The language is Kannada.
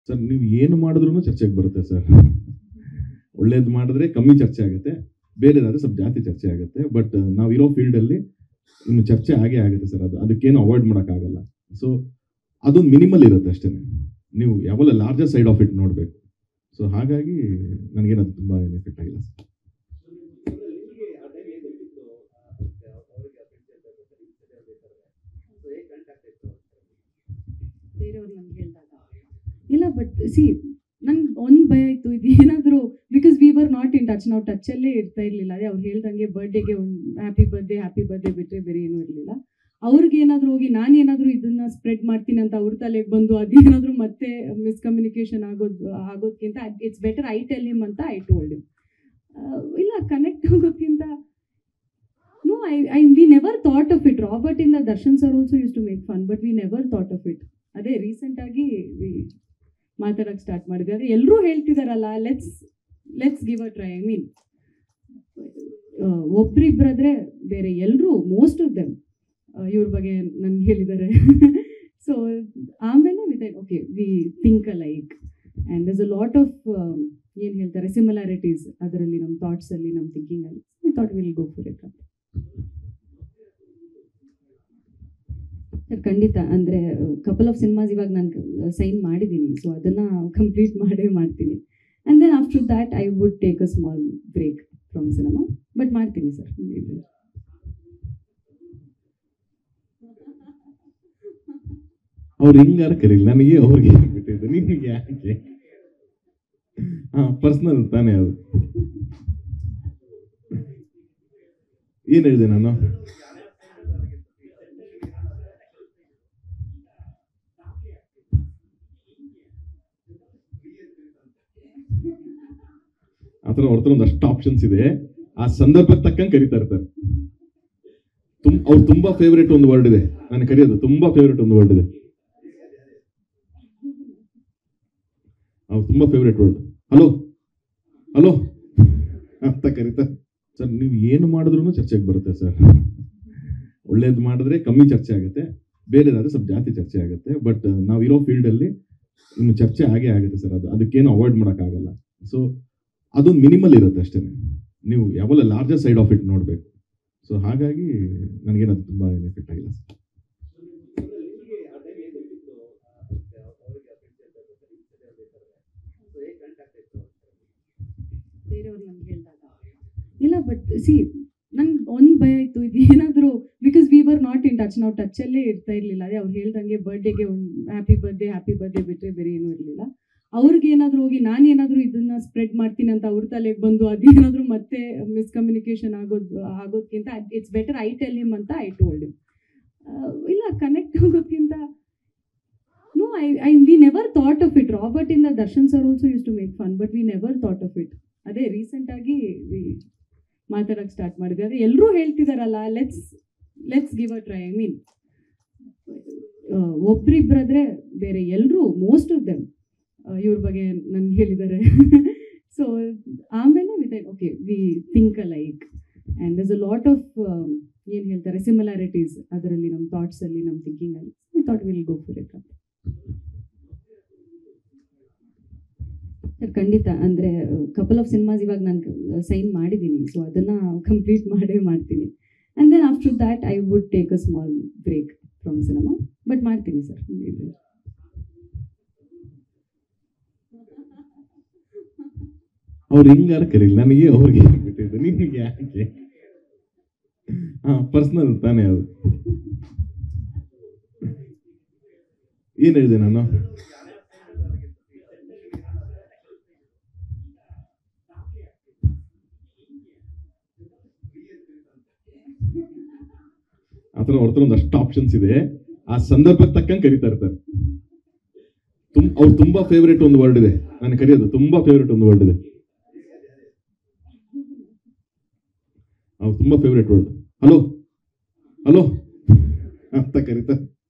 ಸರ್ ನೀವು ಏನು ಮಾಡಿದ್ರು ಚರ್ಚೆಗೆ ಬರುತ್ತೆ ಸರ್ ಒಳ್ಳೇದು ಮಾಡಿದ್ರೆ ಕಮ್ಮಿ ಚರ್ಚೆ ಆಗುತ್ತೆ ಬೇರೆದಾದ್ರೆ ಸ್ವಲ್ಪ ಜಾಸ್ತಿ ಚರ್ಚೆ ಆಗುತ್ತೆ ಬಟ್ ನಾವಿರೋ ಫೀಲ್ಡಲ್ಲಿ ಇನ್ನು ಚರ್ಚೆ ಆಗೇ ಆಗುತ್ತೆ ಸರ್ ಅದು ಅದಕ್ಕೇನು ಅವಾಯ್ಡ್ ಮಾಡೋಕ್ಕಾಗಲ್ಲ ಸೊ ಅದೊಂದು ಮಿನಿಮಲ್ ಇರುತ್ತೆ ಅಷ್ಟೇ ನೀವು ಯಾವಾಗಲೂ ಲಾರ್ಜರ್ ಸೈಡ್ ಆಫ್ ಇಟ್ ನೋಡಬೇಕು ಸೊ ಹಾಗಾಗಿ ನನಗೇನದು ತುಂಬ ಎಫೆಕ್ಟ್ ಆಗಿಲ್ಲ ಸರ್ ಬೇರೆಯವ್ರು ನನ್ಗೆ ಹೇಳಿದಾಗ ಇಲ್ಲ ಬಟ್ ಸಿ ನನ್ಗೆ ಒಂದು ಭಯ ಇತ್ತು ಇದು ಏನಾದರೂ because we were not in touch ನಾವು ಟಚಲ್ಲೇ ಇರ್ತಾ ಇರಲಿಲ್ಲ ಅದೇ ಅವ್ರು ಹೇಳ್ದಂಗೆ ಬರ್ಡೇಗೆ ಒಂದು ಹ್ಯಾಪಿ ಬರ್ಡೇ ಹ್ಯಾಪಿ ಬರ್ಡೇ ಬಿಟ್ಟರೆ ಬೇರೆ ಏನೂ ಇರಲಿಲ್ಲ ಅವ್ರಿಗೆ ಏನಾದರೂ ಹೋಗಿ ನಾನು ಏನಾದರೂ ಇದನ್ನ ಸ್ಪ್ರೆಡ್ ಮಾಡ್ತೀನಿ ಅಂತ ಅವ್ರ ತಲೆಗೆ ಬಂದು ಅದೇನಾದರೂ ಮತ್ತೆ ಮಿಸ್ಕಮ್ಯುನಿಕೇಶನ್ ಆಗೋದು ಆಗೋದಕ್ಕಿಂತ it's better I tell him ಅಂತ ಐ ಟೋಲ್ಡ್ ಹಿಮ್ ಇಲ್ಲ ಕನೆಕ್ಟ್ ಆಗೋದಕ್ಕಿಂತ no I I we never thought of it Robert ಇಂದ Darshan sir also used to make fun but we never thought of it ಅದೇ ರೀಸೆಂಟ್ ಆಗಿ ವಿ ಮಾತಾಡಕ್ಕೆ ಸ್ಟಾರ್ಟ್ ಮಾಡಿದ್ವಿ ಅದೇ ಎಲ್ಲರೂ ಹೇಳ್ತಿದಾರಲ್ಲ let's let's give a try I mean ಒಬ್ರಿಬ್ರಾದ್ರೆ ಬೇರೆ ಎಲ್ಲರೂ ಮೋಸ್ಟ್ ಆಫ್ ದೆಮ್ ಇವ್ರ ಬಗ್ಗೆ ನನ್ಗೆ ಹೇಳಿದ್ದಾರೆ ಸೊ ಆಮೇಲೆ with okay we think uh like and thus a lot of ಏನು ಹೇಳ್ತಾರೆ ಸಿಮಿಲಾರಿಟೀಸ್ ಅದರಲ್ಲಿ ನಮ್ಮ ಥಾಟ್ಸಲ್ಲಿ ನಮ್ಮ ಥಿಂಕಿಂಗಲ್ಲಿ we thought will go for it sir ಖಂಡಿತ ಅಂದರೆ ಕಪಲ್ ಆಫ್ ಸಿನಿಮಾಸ್ ಇವಾಗ ನಾನು ಸೈನ್ ಮಾಡಿದ್ದೀನಿ ಸೊ ಅದನ್ನು ಕಂಪ್ಲೀಟ್ ಮಾಡೇ ಮಾಡ್ತೀನಿ and then after that I would take a small break from cinema but ಮಾಡ್ತೀನಿ ಸರ್ ಅವ್ರು ಹಿಂಗಾರ ಕರೀಲಿ ನನಗೆ ಅವ್ರಿಗೆ ಬಿಟ್ಟಿದ್ದು ನಿಮಗೆ ಯಾಕೆ ಹಾ ಪರ್ಸ್ನಲ್ ತಾನೇ ಅದು ಏನ್ ಹೇಳಿದೆ ನಾನು ಆ ಥರ ಅವ್ರ ಹತ್ರ ಒಂದಷ್ಟು ಆಪ್ಷನ್ಸ್ ಇದೆ ಆ ಸಂದರ್ಭಕ್ಕೆ ತಕ್ಕಂಗೆ ಕರಿತಾ ಇರ್ತಾರೆ ತುಮ್ ಅವ್ರು ತುಂಬಾ ಫೇವ್ರೇಟ್ ಒಂದು ವರ್ಡ್ ಇದೆ ನಾನು ಕರೆಯೋದು ತುಂಬಾ ಫೇವ್ರೇಟ್ ಒಂದು ವರ್ಡ್ ಇದೆ ಅವ್ರು ತುಂಬಾ ಫೇವ್ರೇಟ್ ವರ್ಡ್ ಹಲೋ ಹಲೋ ಅಂತ ಕರೀತಾ ಸರ್ ನೀವು ಏನು ಮಾಡಿದ್ರು ಚರ್ಚೆಗೆ ಬರುತ್ತೆ ಸರ್ ಒಳ್ಳೇದು ಮಾಡಿದ್ರೆ ಕಮ್ಮಿ ಚರ್ಚೆ ಆಗುತ್ತೆ ಬೇರೆದಾದ್ರೆ ಸ್ವಲ್ಪ ಜಾಸ್ತಿ ಚರ್ಚೆ ಆಗುತ್ತೆ ಬಟ್ ನಾವಿರೋ ಫೀಲ್ಡಲ್ಲಿ ಇನ್ನು ಚರ್ಚೆ ಆಗೇ ಆಗುತ್ತೆ ಸರ್ ಅದು ಅದಕ್ಕೇನು ಅವಾಯ್ಡ್ ಮಾಡೋಕ್ಕಾಗಲ್ಲ ಸೊ ಅದೊಂದು ಮಿನಿಮಲ್ ಇರುತ್ತೆ ಅಷ್ಟೇ ನೀವು ಯಾವಾಗಲೂ ಲಾರ್ಜರ್ ಸೈಡ್ ಆಫ್ ಇಟ್ ನೋಡಬೇಕು ಸೊ ಹಾಗಾಗಿ ನನಗೇನದು ತುಂಬ ಎಫೆಕ್ಟ್ ಆಗಿಲ್ಲ ಸರ್ ಬೇರೆಯವ್ರು ನನ್ಗೆ ಹೇಳಿದಾಗ ಇಲ್ಲ ಬಟ್ ಸಿ ನನ್ಗೆ ಒಂದು ಭಯ ಇತ್ತು ಇದು ಏನಾದರೂ because we were not in touch ನಾವು ಟಚಲ್ಲೇ ಇರ್ತಾ ಇರಲಿಲ್ಲ ಅದೇ ಅವ್ರು ಹೇಳ್ದಂಗೆ ಬರ್ಡೇಗೆ ಒಂದು ಹ್ಯಾಪಿ ಬರ್ಡೇ ಹ್ಯಾಪಿ ಬರ್ಡೇ ಬಿಟ್ಟರೆ ಬೇರೆ ಏನೂ ಇರಲಿಲ್ಲ ಅವ್ರಿಗೆ ಏನಾದರೂ ಹೋಗಿ ನಾನು ಏನಾದರೂ ಇದನ್ನ ಸ್ಪ್ರೆಡ್ ಮಾಡ್ತೀನಿ ಅಂತ ಅವ್ರ ತಲೆಗೆ ಬಂದು ಅದೇನಾದರೂ ಮತ್ತೆ ಮಿಸ್ಕಮ್ಯುನಿಕೇಶನ್ ಆಗೋದು ಆಗೋದಕ್ಕಿಂತ it's better I tell him ಅಂತ ಐ ಟೋಲ್ಡ್ ಹಿಮ್ ಇಲ್ಲ ಕನೆಕ್ಟ್ ಆಗೋದಕ್ಕಿಂತ no I I we never thought of it Robert ಇಂದ Darshan sir also used to make fun but we never thought of it ಅದೇ ರೀಸೆಂಟ್ ಆಗಿ ವಿ ಮಾತಾಡಕ್ಕೆ ಸ್ಟಾರ್ಟ್ ಮಾಡಿದ್ವಿ ಅದೇ ಎಲ್ಲರೂ ಹೇಳ್ತಿದಾರಲ್ಲ let's let's give a try I mean ಒಬ್ರಿಬ್ರಾದ್ರೆ ಬೇರೆ ಎಲ್ಲರೂ ಮೋಸ್ಟ್ ಆಫ್ ದೆಮ್ ಇವ್ರ ಬಗ್ಗೆ ನನ್ಗೆ ಹೇಳಿದ್ದಾರೆ ಸೊ ಆಮೇಲೆ with okay we think uh like and thus a lot of ಏನು ಹೇಳ್ತಾರೆ ಸಿಮಿಲಾರಿಟೀಸ್ ಅದರಲ್ಲಿ ನಮ್ಮ ಥಾಟ್ಸಲ್ಲಿ ನಮ್ಮ ಥಿಂಕಿಂಗಲ್ಲಿ we thought will go for it sir ಖಂಡಿತ ಅಂದರೆ ಕಪಲ್ ಆಫ್ ಸಿನಿಮಾಸ್ ಇವಾಗ ನಾನು ಸೈನ್ ಮಾಡಿದ್ದೀನಿ ಸೊ ಅದನ್ನು ಕಂಪ್ಲೀಟ್ ಮಾಡೇ ಮಾಡ್ತೀನಿ and then after that I would take a small break from cinema but ಮಾಡ್ತೀನಿ ಸರ್ ಅವ್ರು ಹಿಂಗಾರ ಕರೀಲಿ ನನಗೆ ಅವ್ರಿಗೆ ಬಿಟ್ಟಿದ್ದು ನಿಮಗೆ ಯಾಕೆ ಹಾ ಪರ್ಸ್ನಲ್ ತಾನೇ ಅದು ಏನ್ ಹೇಳಿದೆ ನಾನು ಆ ಥರ ಅವ್ರ ಹತ್ರ ಒಂದಷ್ಟು ಆಪ್ಷನ್ಸ್ ಇದೆ ಆ ಸಂದರ್ಭಕ್ಕೆ ತಕ್ಕಂಗೆ ಕರಿತಾ ಇರ್ತಾರೆ ತುಮ್ ಅವ್ರು ತುಂಬಾ ಫೇವ್ರೇಟ್ ಒಂದು ವರ್ಡ್ ಇದೆ ನಾನು ಕರೆಯೋದು ತುಂಬಾ ಫೇವ್ರೇಟ್ ಒಂದು ವರ್ಡ್ ಇದೆ ಅವ್ರು ತುಂಬಾ ಫೇವ್ರೇಟ್ ವರ್ಡ್ ಹಲೋ ಹಲೋ ಅಂತ ಕರೀತಾ